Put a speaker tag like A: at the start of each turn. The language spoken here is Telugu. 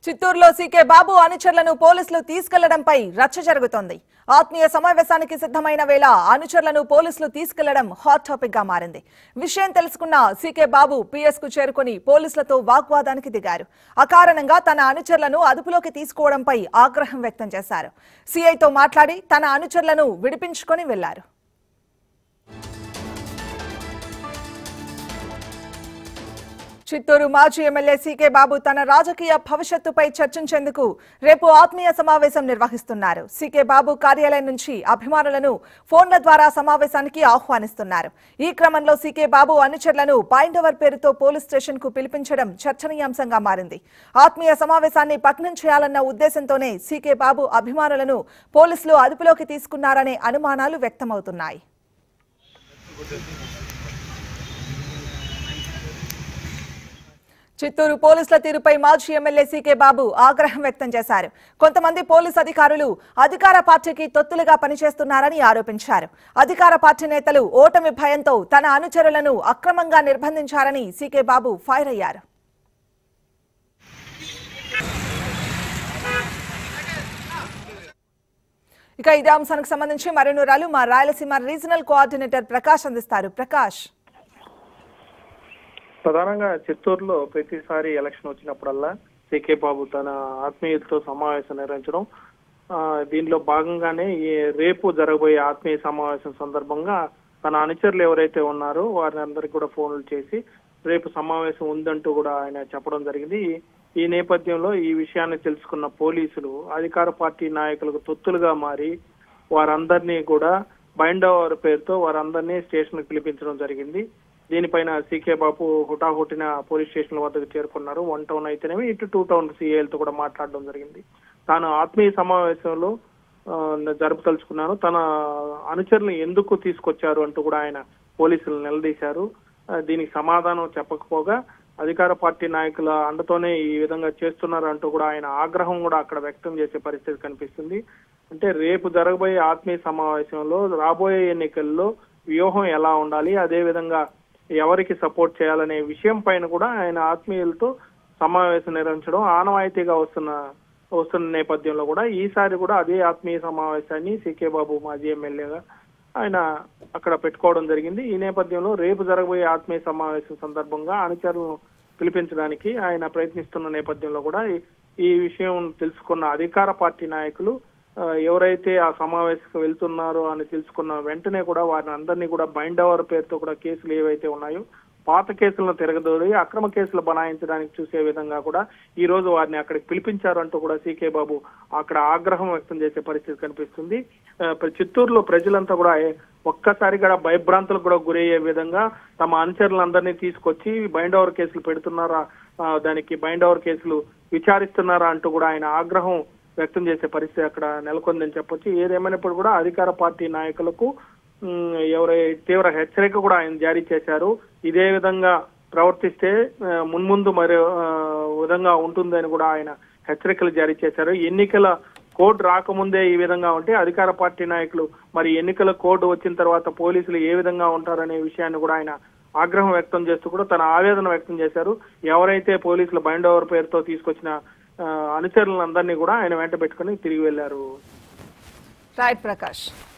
A: చిత్తూరులో సీకే బాబు అనుచరులను పోలీసులు తీసుకెళ్లడంపై రచ్చ జరుగుతోంది ఆత్మీయ సమావేశానికి సిద్ధమైన వేళ అనుచరులను పోలీసులు తీసుకెళ్లడం హాట్ టాపిక్ గా మారింది విషయం తెలుసుకున్న సీకే బాబు పిఎస్ కు చేరుకుని పోలీసులతో వాగ్వాదానికి దిగారు అకారణంగా తన అనుచరులను అదుపులోకి తీసుకోవడంపై ఆగ్రహం వ్యక్తం చేశారు సీఐతో మాట్లాడి తన అనుచరులను విడిపించుకొని వెళ్లారు చిత్తూరు మాజీ ఎమ్మెల్యే సీకే బాబు తన రాజకీయ భవిష్యత్తుపై చర్చించేందుకు రేపు ఆత్మీయ సమావేశం నిర్వహిస్తున్నారు సీకే బాబు కార్యాలయం నుంచి అభిమానులను ఫోన్ల ద్వారా సమావేశానికి ఆహ్వానిస్తున్నారు ఈ క్రమంలో సీకే బాబు అనుచరులను బైండవర్ పేరుతో పోలీస్ స్టేషన్ కు పిలిపించడం చర్చనీయాంశంగా మారింది ఆత్మీయ సమావేశాన్ని భగ్నం చేయాలన్న ఉద్దేశంతోనే సీకే బాబు అభిమానులను పోలీసులు అదుపులోకి తీసుకున్నారనే అనుమానాలు వ్యక్తమవుతున్నాయి చిత్తూరు పోలీసుల తీరుపై మాజీ ఎమ్మెల్యే సీకే బాబు ఆగ్రహం వ్యక్తం చేశారు కొంతమంది పోలీసు అధికారులు అధికార పార్టీకి తొత్తులుగా పనిచేస్తున్నారని ఆరోపించారు అధికార పార్టీ నేతలు ఓటమి భయంతో తన అనుచరులను అక్రమంగా నిర్బంధించారని సీకే బాబు ఫైర్ అయ్యారు ఇక ఇదే అంశానికి సంబంధించి మరిన్ని వివరాలు మా రాయలసీమ రీజనల్ కోఆర్డినేటర్ ప్రకాష్ అందిస్తారు ప్రకాష్
B: ప్రధానంగా చిత్తూరులో ప్రతిసారి ఎలక్షన్ వచ్చినప్పుడల్లా సికే బాబు తన ఆత్మీయులతో సమావేశం నిర్వహించడం ఆ, దీనిలో భాగంగానే ఈ రేపు జరగబోయే ఆత్మీయ సమావేశం సందర్భంగా తన అనుచరులు ఎవరైతే ఉన్నారో వారిని అందరికి కూడా ఫోన్లు చేసి రేపు సమావేశం ఉందంటూ కూడా ఆయన చెప్పడం జరిగింది ఈ- ఈ నేపథ్యంలో ఈ విషయాన్ని తెలుసుకున్న పోలీసులు అధికార పార్టీ నాయకులకు తొత్తులుగా మారి వారందరినీ కూడా బైండ్ ఓవర్ పేరుతో వారందరినీ స్టేషన్ పిలిపించడం జరిగింది దీనిపైన సీకే బాబు హుటాహుటిన పోలీస్ స్టేషన్ వద్దకు చేరుకున్నారు వన్ టౌన్ అయితేనేమి ఇటు టూ టౌన్ సీఏలతో కూడా మాట్లాడడం జరిగింది తాను ఆత్మీయ సమావేశంలో ఆ, జరుపుతలుచుకున్నాను తన అనుచరులు ఎందుకు తీసుకొచ్చారు అంటూ కూడా ఆయన పోలీసులు నిలదీశారు ఆ, దీనికి సమాధానం చెప్పకపోగా అధికార పార్టీ నాయకుల అండతోనే ఈ విధంగా చేస్తున్నారు అంటూ కూడా ఆయన ఆగ్రహం కూడా అక్కడ వ్యక్తం చేసే పరిస్థితి కనిపిస్తుంది అంటే రేపు జరగబోయే ఆత్మీయ సమావేశంలో రాబోయే ఎన్నికల్లో వ్యూహం ఎలా ఉండాలి అదే విధంగా ఎవరికి సపోర్ట్ చేయాలనే విషయం పైన కూడా ఆయన ఆత్మీయులతో సమావేశం నిర్వహించడం ఆనవాయితీగా వస్తున్న వస్తున్న నేపథ్యంలో కూడా ఈసారి కూడా అదే ఆత్మీయ సమావేశాన్ని సికే బాబు మాజీ ఎమ్మెల్యేగా ఆయన అక్కడ పెట్టుకోవడం జరిగింది ఈ నేపథ్యంలో రేపు జరగబోయే ఆత్మీయ సమావేశం సందర్భంగా అనుచరులను పిలిపించడానికి ఆయన ప్రయత్నిస్తున్న నేపథ్యంలో కూడా ఈ- ఈ విషయం తెలుసుకున్న అధికార పార్టీ నాయకులు ఆ, ఎవరైతే ఆ సమావేశకు వెళ్తున్నారో అని తెలుసుకున్న వెంటనే కూడా వారిని అందరినీ కూడా బైండ్ ఓవర్ పేరుతో కూడా కేసులు ఏవైతే ఉన్నాయో పాత కేసులను తిరగదోడి అక్రమ కేసులు బనాయించడానికి చూసే విధంగా కూడా ఈ రోజు వారిని అక్కడికి పిలిపించారు అంటూ కూడా సీకే బాబు అక్కడ ఆగ్రహం వ్యక్తం చేసే పరిస్థితి కనిపిస్తుంది ఆ, ప్ర- చిత్తూరులో ప్రజలంతా కూడా ఏ- ఒక్కసారి కూడా భయభ్రాంతులకు కూడా గురయ్యే విధంగా తమ అనుచరులందరినీ తీసుకొచ్చి బైండ్ ఓవర్ కేసులు పెడుతున్నారా ఆ, దానికి బైండ్ ఓవర్ కేసులు విచారిస్తున్నారా అంటూ కూడా ఆయన ఆగ్రహం వ్యక్తం చేసే పరిస్థితి అక్కడ నెలకొందని చెప్పొచ్చు ఏదేమైనప్పుడు కూడా అధికార పార్టీ నాయకులకు ఉమ్, ఎవరై తీవ్ర హెచ్చరిక కూడా ఆయన జారీ చేశారు ఇదే విధంగా ప్రవర్తిస్తే ఆ, మున్ముందు మరి ఆ, విధంగా ఉంటుందని కూడా ఆయన హెచ్చరికలు జారీ చేశారు ఎన్నికల కోడ్ రాకముందే ఈ విధంగా ఉంటే అధికార పార్టీ నాయకులు మరి ఎన్నికల కోడ్ వచ్చిన తర్వాత పోలీసులు ఏ విధంగా ఉంటారనే విషయాన్ని కూడా ఆయన ఆగ్రహం వ్యక్తం చేస్తూ కూడా తన ఆవేదన వ్యక్తం చేశారు ఎవరైతే పోలీసులు బైండ్ ఓవర్ పేరుతో తీసుకొచ్చిన ఆ, అనుచరులందరినీ కూడా ఆయన వెంట పెట్టుకుని తిరిగి వెళ్లారు
A: రైట్ ప్రకాష్